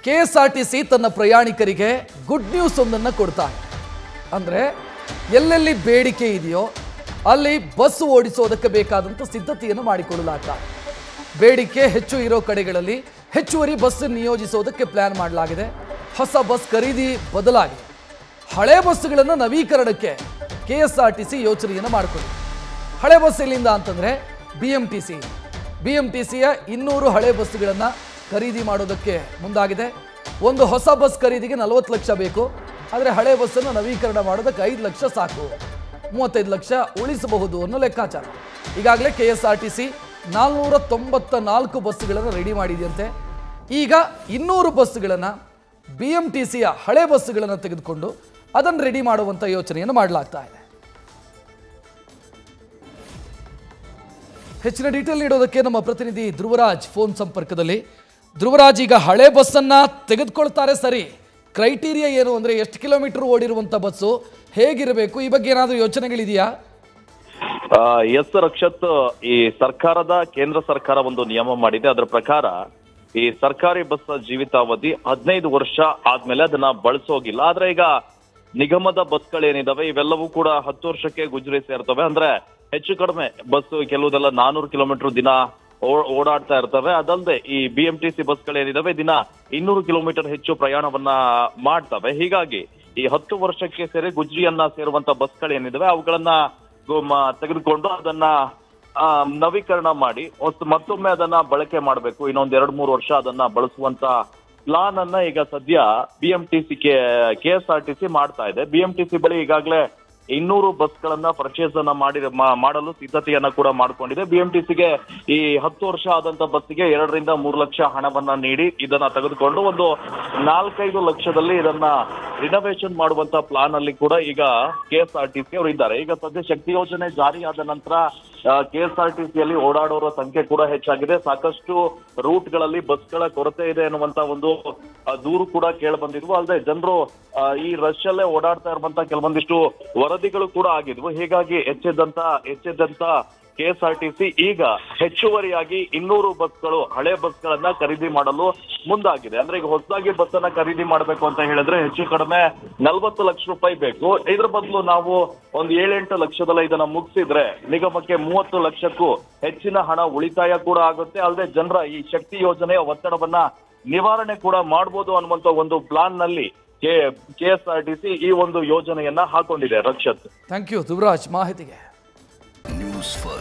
K S R T C ತನ್ನ ಪ್ರಯಾಣಿಕರಿಗೆ good news ಒಂದನ್ನು ಕೊಡ್ತಾ ಇದೆ ಅಂದರೆ ಎಲ್ಲೆಲ್ಲಿ ಬೇಡಿಕೆ ಇದೆಯೋ ಅಲ್ಲಿ ಬಸ್ ಓಡಿಸೋದಕ್ಕೆ ಬೇಕಾದಂಥ ಸಿದ್ಧತೆಯನ್ನು ಮಾಡಿಕೊಳ್ಳಲಾಗ್ತಾ ಇದೆ ಬೇಡಿಕೆ ಹೆಚ್ಚು ಇರೋ ಕಡೆಗಳಲ್ಲಿ ಹೆಚ್ಚುವರಿ ಬಸ್ ನಿಯೋಜಿಸೋದಕ್ಕೆ ಪ್ಲಾನ್ ಮಾಡಲಾಗಿದೆ ಹೊಸ ಬಸ್ ಖರೀದಿ ಬದಲಾಗಿದೆ ಹಳೆ ಬಸ್ಸುಗಳನ್ನು ನವೀಕರಣಕ್ಕೆ K S R T C ಯೋಚನೆಯನ್ನು ಮಾಡಿಕೊಂಡಿದೆ ಹಳೆ ಬಸ್ ಎಲ್ಲಿಂದ ಅಂತಂದರೆ B M T C B M T ಸಿಯ ಇನ್ನೂರು ಹಳೆ ಬಸ್ಸುಗಳನ್ನು ಖರೀದಿ ಮಾಡೋದಕ್ಕೆ ಮುಂದಾಗಿದೆ ಒಂದು ಹೊಸ ಬಸ್ ಖರೀದಿಗೆ ನಲವತ್ತು ಲಕ್ಷ ಬೇಕು ಆದರೆ ಹಳೆ ಬಸ್ಸನ್ನು ನವೀಕರಣ ಮಾಡೋದಕ್ಕೆ ಐದು ಲಕ್ಷ ಸಾಕು ಮೂವತ್ತೈದು ಲಕ್ಷ ಉಳಿಸಬಹುದು ಅನ್ನೋ ಲೆಕ್ಕಾಚಾರ ಈಗಾಗಲೇ K S R T C ನಾಲ್ನೂರ ತೊಂಬತ್ತ ನಾಲ್ಕು ಬಸ್ಸುಗಳನ್ನು ರೆಡಿ ಮಾಡಿದೆಯಂತೆ ಈಗ ಇನ್ನೂರು ಬಸ್ಸುಗಳನ್ನು ಬಿ ಎಮ್ ಟಿ ಸಿಯ ಹಳೆ ಬಸ್ಸುಗಳನ್ನು ತೆಗೆದುಕೊಂಡು ಅದನ್ನು ರೆಡಿ ಮಾಡುವಂಥ ಯೋಚನೆಯನ್ನು ಮಾಡಲಾಗ್ತಾ ಇದೆ ಹೆಚ್ಚಿನ ಡೀಟೇಲ್ ನೀಡೋದಕ್ಕೆ ನಮ್ಮ ಪ್ರತಿನಿಧಿ ಧ್ರುವರಾಜ್ ಫೋನ್ ಸಂಪರ್ಕದಲ್ಲಿ ಧ್ರುವರಾಜ್ ಈಗ ಹಳೆ ಬಸ್ಸನ್ನ ತೆಗೆದುಕೊಳ್ತಾರೆ ಸರಿ ಕ್ರೈಟೀರಿಯಾ ಏನು ಅಂದ್ರೆ ಎಷ್ಟು ಕಿಲೋಮೀಟರ್ ಓಡಿರುವಂತ ಬಸ್ಸು ಹೇಗಿರಬೇಕು ಈ ಬಗ್ಗೆ ಏನಾದರೂ ಯೋಚನೆಗಳಿದೆಯಾ ಆ, ಎಸ್ ರಕ್ಷತ್ ಈ ಸರ್ಕಾರದ ಕೇಂದ್ರ ಸರ್ಕಾರ ಒಂದು ನಿಯಮ ಮಾಡಿದೆ ಅದರ ಪ್ರಕಾರ ಈ ಸರ್ಕಾರಿ ಬಸ್ ಜೀವಿತಾವಧಿ ಹದಿನೈದು ವರ್ಷ ಆದ್ಮೇಲೆ ಅದನ್ನ ಬಳಸೋಗಿಲ್ಲ ಆದ್ರೆ ಈಗ ನಿಗಮದ ಬಸ್ಗಳೇನಿದಾವೆ ಇವೆಲ್ಲವೂ ಕೂಡ ಹತ್ತು ವರ್ಷಕ್ಕೆ ಗುಜರಿ ಸೇರ್ತವೆ ಅಂದ್ರೆ ಹೆಚ್ಚು ಕಡಿಮೆ ಬಸ್ ಕೆಲವುದೆಲ್ಲ ನಾನೂರು ಕಿಲೋಮೀಟರ್ ದಿನ ಓ- ಓಡಾಡ್ತಾ ಇರ್ತವೆ ಅದಲ್ಲದೆ ಈ ಬಿ ಎಂ ಟಿ ಸಿ ಬಸ್ಗಳೇನಿದಾವೆ ದಿನ ಇನ್ನೂರು ಕಿಲೋಮೀಟರ್ ಹೆಚ್ಚು ಪ್ರಯಾಣವನ್ನ ಮಾಡ್ತವೆ ಹೀಗಾಗಿ ಈ ಹತ್ತು ವರ್ಷಕ್ಕೆ ಸೇರಿ ಗುಜ್ರಿಯನ್ನ ಸೇರುವಂತ ಬಸ್ಗಳೇನಿದಾವೆ ಅವುಗಳನ್ನ ಗೋ- ಮ- ತೆಗೆದುಕೊಂಡು ಅದನ್ನ ಆ, ನವೀಕರಣ ಮಾಡಿ ಹೊಸ- ಮತ್ತೊಮ್ಮೆ ಅದನ್ನ ಬಳಕೆ ಮಾಡಬೇಕು ಇನ್ನೊಂದ್ ಎರಡ್ ಮೂರು ವರ್ಷ ಅದನ್ನ ಬಳಸುವಂತ ಪ್ಲಾನ್ ಅನ್ನ ಈಗ ಸದ್ಯ B M T C K S R T C ಮಾಡ್ತಾ ಇದೆ ಬಿ ಎಂ ಟಿ ಸಿ ಬಳಿ ಈಗಾಗಲೇ ಇನ್ನೂರು ಬಸ್ಗಳನ್ನ ಪರ್ಚೇಸ್ ಅನ್ನ ಮಾಡಿ ಮಾ- ಮಾಡಲು ಸಿದ್ಧತೆಯನ್ನ ಕೂಡ ಮಾಡ್ಕೊಂಡಿದೆ ಬಿ ಎಂ ಟಿ ಸಿಗೆ ಈ ಹತ್ತು ವರ್ಷ ಆದಂತ ಬಸ್ಸಿಗೆ ಎರಡರಿಂದ ಮೂರು ಲಕ್ಷ ಹಣವನ್ನ ನೀಡಿ ಇದನ್ನ ತೆಗೆದುಕೊಂಡು ಒಂದು ನಾಲ್ಕೈದು ಲಕ್ಷದಲ್ಲಿ ಇದನ್ನ ರಿನೋವೇಷನ್ ಮಾಡುವಂತ ಪ್ಲಾನ್ ಅಲ್ಲಿ ಕೂಡ ಈಗ K S R T C ಅವರು ಇದ್ದಾರೆ ಈಗ ಸದ್ಯ ಶಕ್ತಿ ಯೋಜನೆ ಜಾರಿಯಾದ ನಂತರ ಕೆ ಎಸ್ ಆರ್ ಟಿ ಸಿಯಲ್ಲಿ ಓಡಾಡೋರ ಸಂಖ್ಯೆ ಕೂಡ ಹೆಚ್ಚಾಗಿದೆ ಸಾಕಷ್ಟು ರೂಟ್ಗಳಲ್ಲಿ ಬಸ್ಗಳ ಕೊರತೆ ಇದೆ ಅನ್ನುವಂತ ಒಂದು ಆ, ದೂರು ಕೂಡ ಕೇಳಿ ಬಂದಿದ್ವು ಅಲ್ಲದೆ ಜನರು ಈ ರಶ್ ಅಲ್ಲೇ ಓಡಾಡ್ತಾ ಇರುವಂತ ಕೆಲವೊಂದಿಷ್ಟು ವರದಿಗಳು ಕೂಡ ಆಗಿದ್ವು ಹೀಗಾಗಿ ಹೆಚ್ಚೆದ್ದಂತ ಹೆಚ್ಚೆದ್ದಂತ K S R T C ಈಗ ಹೆಚ್ಚುವರಿಯಾಗಿ ಇನ್ನೂರು ಬಸ್ಗಳು ಹಳೆ ಬಸ್ಗಳನ್ನ ಖರೀದಿ ಮಾಡಲು ಮುಂದಾಗಿದೆ ಅಂದ್ರೆ ಈಗ ಹೊಸದಾಗಿ ಬಸ್ ಅನ್ನ ಖರೀದಿ ಮಾಡಬೇಕು ಅಂತ ಹೇಳಿದ್ರೆ ಹೆಚ್ಚು ಕಡಿಮೆ ನಲ್ವತ್ತು ಲಕ್ಷ ರೂಪಾಯಿ ಬೇಕು ಇದ್ರ ಬದಲು ನಾವು ಒಂದು ಏಳೆಂಟು ಲಕ್ಷದಲ್ಲ ಇದನ್ನ ಮುಗಿಸಿದ್ರೆ ನಿಗಮಕ್ಕೆ ಮೂವತ್ತು ಲಕ್ಷಕ್ಕೂ ಹೆಚ್ಚಿನ ಹಣ ಉಳಿತಾಯ ಕೂಡ ಆಗುತ್ತೆ ಅಲ್ಲದೆ ಜನರ ಈ ಶಕ್ತಿ ಯೋಜನೆಯ ಒತ್ತಡವನ್ನ ನಿವಾರಣೆ ಕೂಡ ಮಾಡಬಹುದು ಅನ್ನುವಂತ ಒಂದು ಪ್ಲಾನ್ ನಲ್ಲಿ K S R T C ಈ ಒಂದು ಯೋಜನೆಯನ್ನ ಹಾಕೊಂಡಿದೆ ರಕ್ಷತ್ ಥ್ಯಾಂಕ್ ಯು ಧ್ರುವರಾಜ್ ಮಾಹಿತಿಗೆ ನ್ಯೂಸ್ ಫಸ್ಟ್